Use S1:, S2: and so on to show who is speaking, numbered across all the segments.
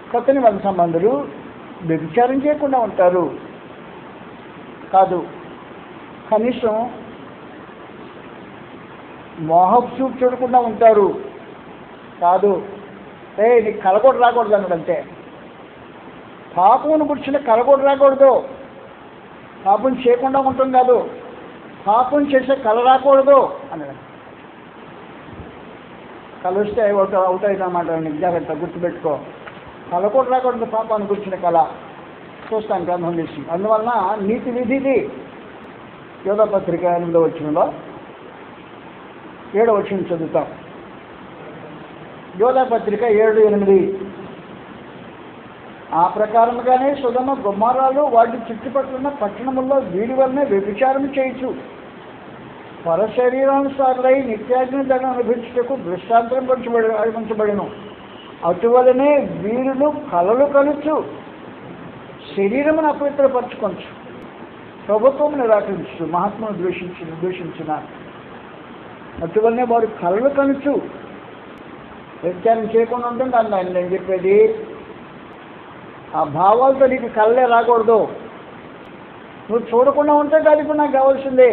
S1: కొత్త నిబంధన సంబంధులు వ్యభిచారం చేయకుండా ఉంటారు కాదు కనీసం మోహపు చూపు చూడకుండా ఉంటారు కాదు ఏ నీకు కలగొడ రాకూడదు అన్నాడు అంతే పాపమును గుర్చిన కలగొడ రాకూడదు పాపం చేయకుండా ఉంటాం కాదు పాపం చేసే కల రాకూడదు అన్నాడు కల వస్తే అవుట్ అవుట్ అయిందన్నమాట నీకు జాగ్రత్త గుర్తుపెట్టుకో కల కూడా రాకూడదు పాపాన్ని గుర్చిన కళ చూస్తాను గ్రంథం చేసి అందువలన నీతి విధిది యోధ పత్రిక ఎనిమిదో వచ్చినలో ఏడో వచ్చిన చదువుతాం యోధా పత్రిక ఏడు ఎనిమిది ఆ ప్రకారముగానే సుధమ గుమ్మారాలు వాటి చుట్టుపక్కల పట్టణముల్లో వీడి వల్లనే వ్యభిచారం చేయొచ్చు పర శరీరానుసారులై నిత్యాగ్ని దండం అనుభవించుటకు దృష్టాంతరం పంచబడి అర్పించబడిను అటువలనే వీరులు కలలు కలుచు శరీరమును అపవిత్రపరచుకొనచ్చు ప్రభుత్వం నిరాకరించు మహాత్మును ద్వేషించు ద్వేషించిన అటువలనే వారు కలలు కలుచు వ్యభిచారం చేయకుండా ఉంటుంది అన్నాను నేను చెప్పేది ఆ భావాలతో నీకు కళ్ళే రాకూడదు నువ్వు చూడకుండా ఉంటే అది ఇప్పుడు నాకు కావాల్సిందే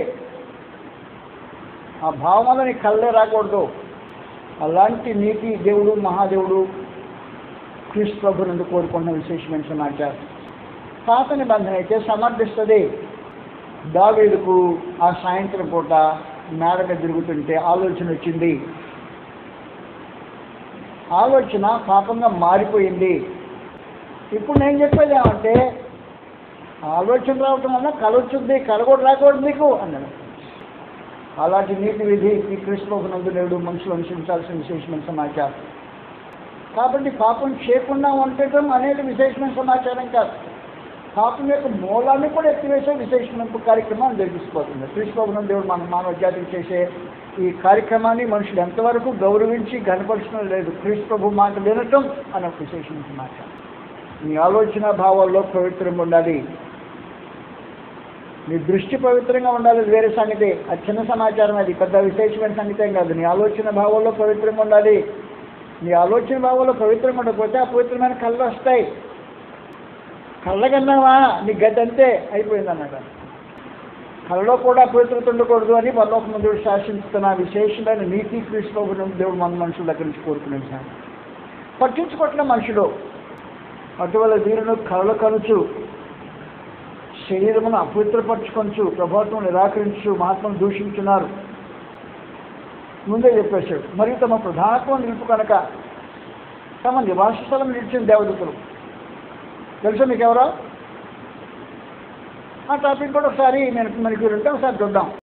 S1: ఆ భావం వల్ల నీకు కళ్ళే రాకూడదు అలాంటి నీతి దేవుడు మహాదేవుడు క్రీస్తు ప్రభు నుండి కోరుకున్న విశేషమైన సమాచారం పాత నిబంధన అయితే సమర్థిస్తుంది దావీదుకు ఆ సాయంత్రం పూట మేడ మీద తిరుగుతుంటే ఆలోచన వచ్చింది ఆలోచన పాపంగా మారిపోయింది ఇప్పుడు నేను చెప్పేది ఏమంటే ఆలోచన రావటం వల్ల కలవచ్చుద్ది కలగొడు రాకూడదు నీకు అన్నాడు అలాంటి నీతి విధి ఈ కృష్ణనందు నేడు మనుషులు అనుసరించాల్సిన విశేషమైన సమాచారం కాబట్టి పాపం చేయకుండా ఉండటం అనేది విశేషమైన సమాచారం కాదు పాపం యొక్క మూలాన్ని కూడా ఎత్తివేసే విశేషమైన కార్యక్రమం జరిగిపోతుంది కృష్ణబాబునం దేవుడు మన మానవ జాతికి చేసే ఈ కార్యక్రమాన్ని మనుషులు ఎంతవరకు గౌరవించి గనపరచడం లేదు క్రీస్తు ప్రభు మాట వినటం అనే ఒక విశేషమైన సమాచారం నీ ఆలోచన భావాల్లో పవిత్రంగా ఉండాలి నీ దృష్టి పవిత్రంగా ఉండాలి అది వేరే సంగతి అది చిన్న సమాచారం అది పెద్ద విశేషమైన సంగతి ఏం కాదు నీ ఆలోచన భావాల్లో పవిత్రంగా ఉండాలి నీ ఆలోచన భావాల్లో పవిత్రంగా ఉండకపోతే ఆ పవిత్రమైన కళ్ళు వస్తాయి కళ్ళగన్నావా నీ గడ్డ అంతే అయిపోయింది అన్నమాట కళ్ళలో కూడా పవిత్రత ఉండకూడదు అని పరలోక ముందు శాసించుతున్న విశేషమైన నీతి కృష్ణ దేవుడు మన మనుషుల దగ్గర నుంచి కోరుకునే విషయం పట్టించుకోవట్లే మనుషులు అటువల్ల వీరును కళలు కనుచు శరీరమును అపవిత్రపరచుకొనచ్చు ప్రభావం నిరాకరించు మహాత్మను దూషించున్నారు ముందే చెప్పేశాడు మరియు తమ ప్రధానత్వం నిలుపు కనుక తమ నివాస స్థలం నిలిచిన దేవదూతలు తెలుసా మీకు ఎవరో ఆ టాపిక్ కూడా ఒకసారి నేను మనకి ఉంటే ఒకసారి చూద్దాం